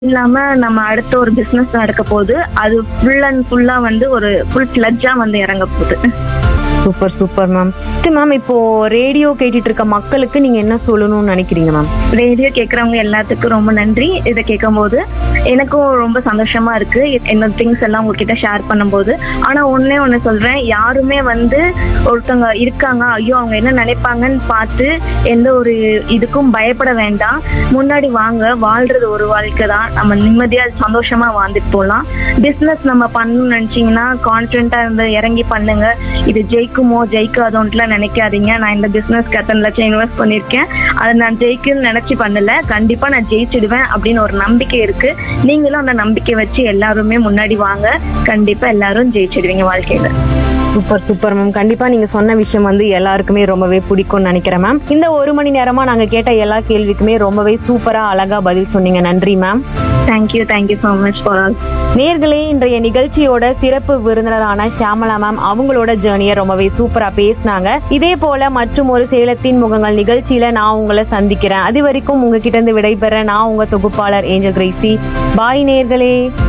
இல்லாம நம்ம அடுத்த ஒரு பிசினஸ் நடக்க போகுது அது ஃபுல் அண்ட் ஃபுல்லா வந்து ஒரு ஃபுல் ஃபிளட்ஜா வந்து இறங்க போகுது சூப்பர் சூப்பர் மேம் மேம் இப்போ ரேடியோ கேட்டுட்டு இருக்க மக்களுக்கு நீங்க என்ன சொல்லணும்னு நினைக்கிறீங்க மேம் ரேடியோ கேட்கறவங்க எல்லாத்துக்கும் ரொம்ப நன்றி இதை கேட்கும்போது எனக்கும் ரொம்ப சந்தோஷமா இருக்கு என்னோட திங்ஸ் எல்லாம் உங்ககிட்ட ஷேர் பண்ணும்போது ஆனா ஒண்ணே ஒண்ணு சொல்றேன் யாருமே வந்து ஒருத்தவங்க இருக்காங்க ஐயோ அவங்க என்ன நினைப்பாங்கன்னு பார்த்து எந்த ஒரு இதுக்கும் பயப்பட வேண்டாம் முன்னாடி வாங்க வாழ்றது ஒரு வாழ்க்கை தான் நம்ம நிம்மதியா சந்தோஷமா வாழ்ந்துட்டு போகலாம் பிசினஸ் நம்ம பண்ணணும்னு நினைச்சீங்கன்னா கான்பிடண்டா இருந்து இறங்கி பண்ணுங்க இது ஜெயிக்குமோ ஜெயிக்காதோன்ட்டுலாம் நினைக்காதீங்க நான் இந்த பிசினஸ்க்கு எத்தனை லட்சம் இன்வெஸ்ட் பண்ணியிருக்கேன் அதை நான் ஜெயிக்குன்னு நினைச்சு பண்ணல கண்டிப்பா நான் ஜெயிச்சிடுவேன் அப்படின்னு ஒரு நம்பிக்கை இருக்கு நீங்களும் அந்த நம்பிக்கை வச்சு எல்லாருமே முன்னாடி வாங்க கண்டிப்பா எல்லாரும் ஜெயிச்சிடுவீங்க வாழ்க்கையில சூப்பர் சூப்பர் மேம் கண்டிப்பா நீங்க சொன்ன விஷயம் வந்து எல்லாருக்குமே ரொம்பவே பிடிக்கும்னு நினைக்கிறேன் மேம் இந்த ஒரு மணி நேரமா நாங்க கேட்ட எல்லா கேள்விக்குமே ரொம்பவே சூப்பரா அழகா பதில் சொன்னீங்க நன்றி ma'am thank you thank you so much for all நேர்களே இன்றைய நிகழ்ச்சியோட சிறப்பு விருந்தினரான ஷியாமலா மேம் அவங்களோட ஜேர்னியை ரொம்பவே சூப்பரா பேசினாங்க இதே போல மற்றும் ஒரு சேலத்தின் முகங்கள் நிகழ்ச்சியில நான் உங்களை சந்திக்கிறேன் அது வரைக்கும் உங்ககிட்ட இருந்து விடைபெற நான் உங்க தொகுப்பாளர் ஏஞ்சல் கிரேசி பாய் நேர்களே